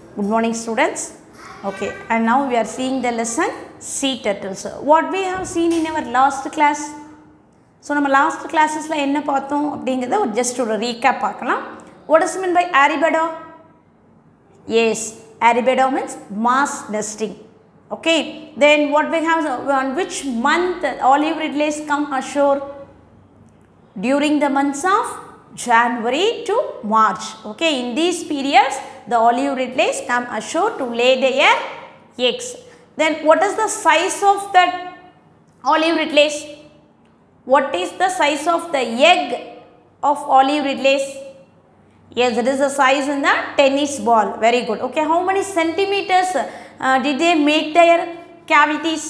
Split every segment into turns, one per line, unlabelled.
Good morning students. Okay, and now we are seeing the lesson sea turtles. What we have seen in our last class. So நம்ம last கிளாஸஸில் என்ன பார்த்தோம் அப்படிங்கிறத ஒரு just ஒரு recap பார்க்கலாம் what is mean by arribada yes arribada means mass nesting okay then what we have on which month olive ridleys come ashore during the months of January to March. Okay, in these periods, the olive ridleys come ashore to lay their eggs. Then, what is the size of that olive ridleys? What is the size of the egg of olive ridleys? Yes, it is the size in the tennis ball. Very good. Okay, how many centimeters uh, did they make their cavities?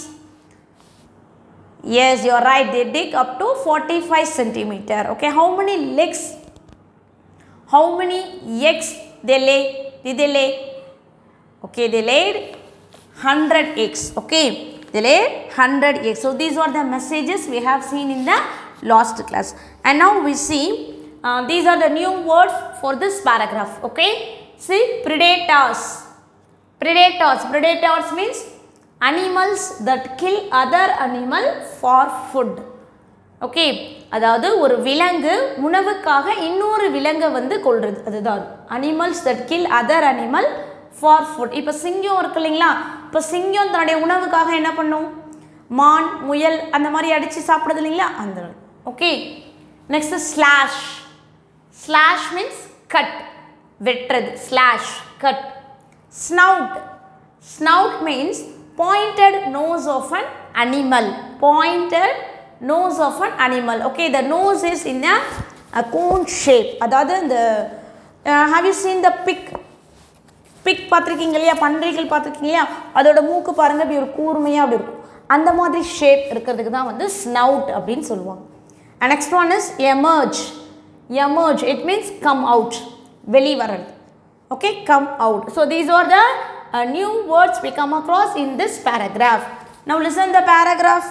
Yes, you are right. They dig up to 45 centimeter. Okay, how many legs? How many eggs they lay? Did they lay? Okay, they laid 100 eggs. Okay, they laid 100 eggs. So these are the messages we have seen in the last class. And now we see uh, these are the new words for this paragraph. Okay, see predators. Predators. Predators means animals that kill other animal for food okay அதாவது ஒரு விலங்கு உணவுக்காக இன்னொரு விலங்கை வந்து கொள்வது அதுதான் animals that kill other animal for food இப்போ சிங்கம் இருக்கு இல்லைங்களா இப்போ சிங்கம் தன்னுடைய உணவுக்காக என்ன பண்ணும் மான் முயல் அந்த மாதிரி அடித்து சாப்பிடுது இல்லைங்களா அந்த okay next slash slash means cut வெட்டுறது slash cut snout snout means pointed nose of an animal pointed nose of an animal okay the nose is in a, a cone shape அதாவது இந்த have you seen the pig pig பார்த்துருக்கீங்க இல்லையா பன்றிகள் பார்த்துருக்கீங்க இல்லையா அதோட மூக்கு பாருங்கள் இப்படி ஒரு கூர்மையாக அப்படி இருக்கும் அந்த மாதிரி ஷேப் இருக்கிறதுக்கு தான் வந்து ஸ்னவுட் அப்படின்னு சொல்லுவாங்க and next one is emerge emerge it means come out வெளி வர்றது okay come out so these are the uh, new words we come across in this paragraph now listen the paragraph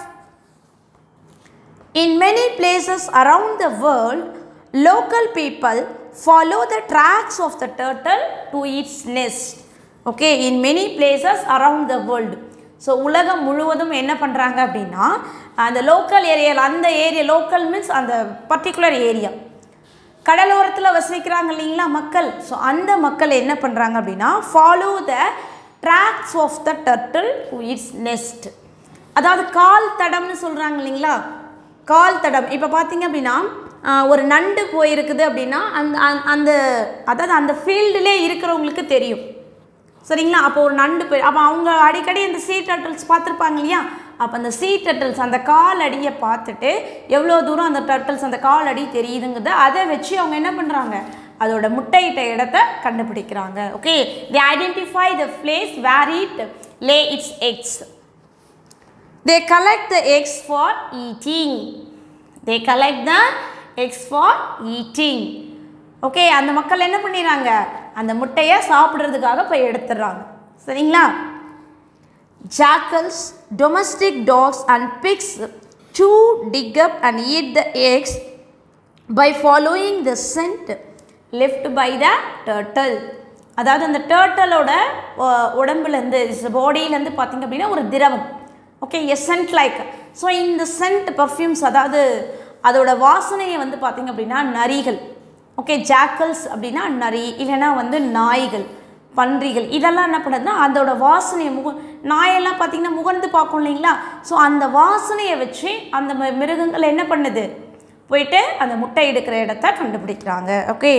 in many places around the world local people follow the tracks of the turtle to its nest okay in many places around the world so உலகம் முழுவதும் என்ன பண்ணுறாங்க அப்படின்னா அந்த local ஏரியாவில் அந்த area local means அந்த particular area கடலோரத்தில் வசிக்கிறாங்க இல்லைங்களா மக்கள் ஸோ அந்த மக்கள் என்ன பண்ணுறாங்க அப்படின்னா follow the tracks of the turtle to its nest அதாவது கால் தடம்னு சொல்கிறாங்க இல்லைங்களா கால் தடம் இப்போ பார்த்தீங்க அப்படின்னா ஒரு நண்டு போயிருக்குது அப்படின்னா அந்த அந்த அதாவது அந்த ஃபீல்டிலே இருக்கிறவங்களுக்கு தெரியும் சரிங்களா அப்போ ஒரு நண்டு போய் அப்போ அவங்க அடிக்கடி இந்த சீ டர்ட்டில்ஸ் பார்த்துருப்பாங்க இல்லையா அப்போ அந்த சீ டர்ட்டில்ஸ் அந்த கால் அடியை பார்த்துட்டு எவ்வளோ தூரம் அந்த டர்ட்டில்ஸ் அந்த கால் அடி தெரியுதுங்கிறத அதை வச்சு அவங்க என்ன பண்ணுறாங்க அதோட முட்டையிட்ட இடத்த கண்டுபிடிக்கிறாங்க okay the identify the place where it lay its eggs they collect the eggs for eating they collect the eggs for eating okay அந்த மக்கள் என்ன பண்ணிடுறாங்க அந்த முட்டையை சாப்பிட்றதுக்காக போய் எடுத்துடுறாங்க சரிங்களா jackals, domestic dogs and pigs chew, dig up and eat the eggs by following the scent left by the turtle. அதாவது அந்த டேர்ட்டலோட உடம்புலேருந்து பாடியிலேருந்து பார்த்திங்க அப்படின்னா ஒரு திரவம் okay a scent like so இந்த சென்ட் பர்ஃப்யூம்ஸ் அதாவது அதோட வாசனையை வந்து பார்த்திங்க அப்படின்னா நரிகள் ஓகே ஜாக்கல்ஸ் அப்படின்னா நரி இல்லைன்னா வந்து நாய்கள் பன்றிகள் இதெல்லாம் என்ன பண்ணுதுன்னா அதோட வாசனையை முக நாயெல்லாம் பார்த்திங்கன்னா முகர்ந்து பார்க்கும் இல்லைங்களா ஸோ அந்த வாசனையை வச்சு அந்த மிருகங்கள் என்ன பண்ணுது போயிட்டு அந்த முட்டை எடுக்கிற இடத்த கண்டுபிடிக்கிறாங்க okay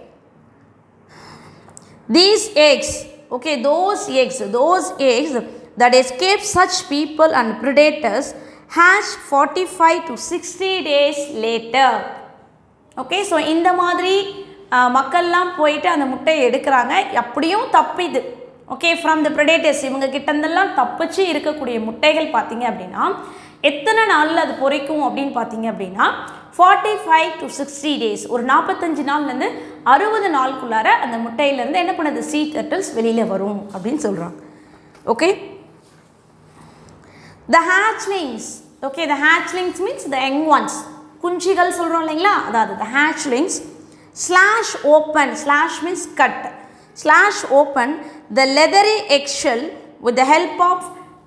these eggs okay those eggs those eggs that escape such people and predators hatch forty five to sixty days later okay so இந்த மாதிரி மக்கள்லாம் போயிட்டு அந்த முட்டையை எடுக்கிறாங்க அப்படியும் தப்பிது ஓகே ஃப்ரம் த ப்ரெடேட்டர்ஸ் இவங்க கிட்டந்தெல்லாம் தப்பிச்சு இருக்கக்கூடிய முட்டைகள் பார்த்தீங்க அப்படின்னா எத்தனை நாளில் அது பொறிக்கும் அப்படின்னு பார்த்தீங்க அப்படின்னா forty five to sixty days ஒரு நாற்பத்தஞ்சு நாள்லேருந்து அறுபது நாளுக்குள்ளார அந்த முட்டையிலேருந்து என்ன பண்ணுது சீ டர்ட்டில்ஸ் வெளியில் வரும் அப்படின்னு சொல்கிறாங்க okay the hatchlings okay the hatchlings means the young ones குஞ்சிகள் சொல்கிறோம் இல்லைங்களா அதாவது the hatchlings slash open slash means cut slash open the leathery eggshell with the help of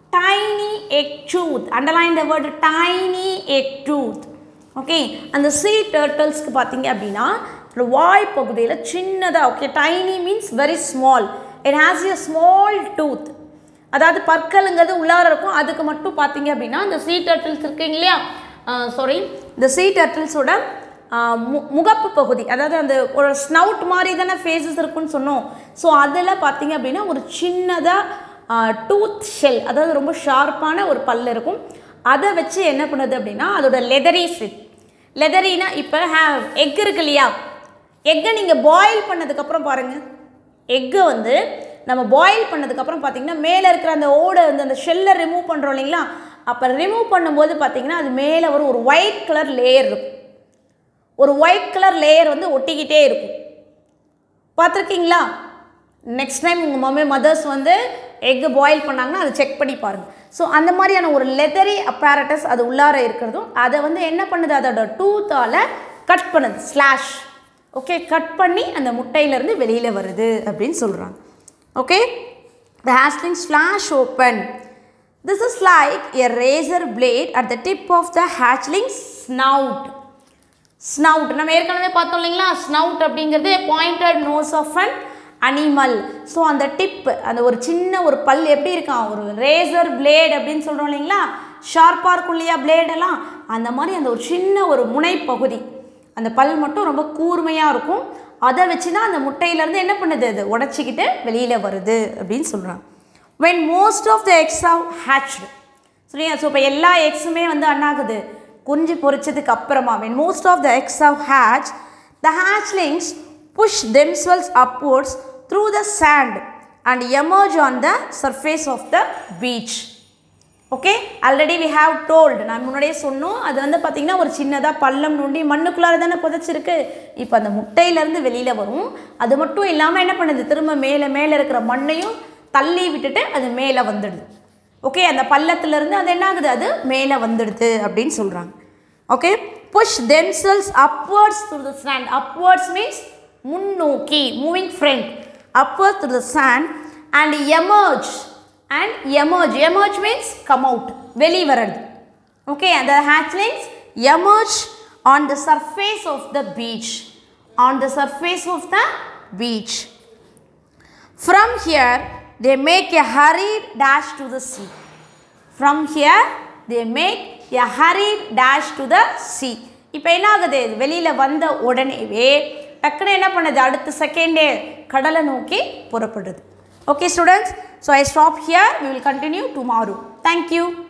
tiny egg tooth underline the word tiny egg tooth okay அந்த sea டர்ட்டில்ஸ்க்கு பார்த்தீங்க அப்படின்னா ஒரு வாய் பகுதியில் சின்னதாக okay tiny means very small it has a small tooth அதாவது பற்களுங்கிறது உள்ளார இருக்கும் அதுக்கு மட்டும் பார்த்தீங்க அப்படின்னா இந்த சீ டர்ட்டில்ஸ் இருக்குங்க இல்லையா சாரி இந்த சீ டர்ட்டில்ஸோட மு முகப்பு பகுதி அதாவது அந்த ஒரு ஸ்னவுட் மாதிரி தானே ஃபேஸஸ் இருக்குன்னு சொன்னோம் ஸோ அதில் பார்த்தீங்க அப்படின்னா ஒரு சின்னதாக டூத் ஷெல் அதாவது ரொம்ப ஷார்ப்பான ஒரு பல் இருக்கும் அதை வச்சு என்ன பண்ணுது அப்படின்னா அதோட லெதரி ஸ்விட் லெதரினா இப்போ ஹே எக் இருக்கு இல்லையா எக்கை நீங்கள் பாயில் பண்ணதுக்கப்புறம் பாருங்கள் எக்கை வந்து நம்ம பாயில் பண்ணதுக்கப்புறம் பார்த்தீங்கன்னா மேலே இருக்கிற அந்த ஓடை வந்து அந்த ஷெல்லை ரிமூவ் பண்ணுறோம் இல்லைங்களா அப்போ ரிமூவ் பண்ணும்போது பார்த்தீங்கன்னா அது மேலே ஒரு ஒரு ஒயிட் கலர் லேயர் இருக்கும் ஒரு ஒயிட் கலர் லேயர் வந்து ஒட்டிக்கிட்டே இருக்கும் பார்த்துருக்கீங்களா நெக்ஸ்ட் டைம் உங்கள் மம்மி மதர்ஸ் வந்து எக்கு பாயில் பண்ணாங்கன்னா அதை செக் பண்ணி பாருங்கள் ஸோ அந்த மாதிரியான ஒரு லெதரி அப்பாரட்டஸ் அது உள்ளார இருக்கிறதும் அதை வந்து என்ன பண்ணுது அதோட டூத்தால் கட் பண்ணுது ஸ்லாஷ் ஓகே கட் பண்ணி அந்த முட்டையிலேருந்து வெளியில் வருது அப்படின்னு சொல்கிறாங்க okay the hatchling slash open this is like a razor blade at the tip of the hatchling snout snout நம்ம ஏற்கனவே பார்த்தோம் இல்லைங்களா ஸ்னவுட் அப்படிங்கிறது pointed nose of an animal so அந்த டிப் அந்த ஒரு சின்ன ஒரு பல் எப்படி இருக்கான் ஒரு ரேசர் பிளேட் அப்படின்னு சொல்கிறோம் இல்லைங்களா ஷார்ப்பாக இருக்கும் இல்லையா பிளேடெல்லாம் அந்த மாதிரி அந்த ஒரு சின்ன ஒரு முனைப்பகுதி அந்த பல் மட்டும் ரொம்ப கூர்மையாக இருக்கும் அதை வச்சு தான் அந்த முட்டையிலேருந்து என்ன பண்ணுது அது உடச்சிக்கிட்டு வெளியில் வருது அப்படின்னு சொல்கிறாங்க when most of the eggs have hatched சரியா ஸோ இப்போ எல்லா எக்ஸுமே வந்து அண்ணாகுது குஞ்சு பொரிச்சதுக்கு அப்புறமா when most of the eggs have hatch the hatchlings push themselves upwards through the sand and emerge on the surface of the beach okay already we have told நான் முன்னாடியே சொன்னோம் அது வந்து பார்த்திங்கன்னா ஒரு சின்னதாக பள்ளம் நோண்டி மண்ணுக்குள்ளார தானே புதைச்சிருக்கு இப்போ அந்த முட்டையிலேருந்து வெளியில் வரும் அது மட்டும் இல்லாமல் என்ன பண்ணுது திரும்ப மேலே மேலே இருக்கிற மண்ணையும் தள்ளி விட்டுட்டு அது மேலே வந்துடுது ஓகே அந்த பள்ளத்துலேருந்து அது என்ன ஆகுது அது மேலே வந்துடுது அப்படின்னு சொல்கிறாங்க okay push themselves upwards through the sand upwards means முன்னோக்கி moving front upwards to the sand and emerge and emerge emerge means come out வெளி வரது okay and the hatchlings emerge on the surface of the beach on the surface of the beach from here they make a hurried dash to the sea from here they make a hurried dash to the sea இப்போ என்ன ஆகுது வெளியில் வந்த உடனேவே டக்குன்னு என்ன பண்ணுது அடுத்த செகண்டே கடலை நோக்கி புறப்படுது okay students so I stop here we will continue tomorrow thank you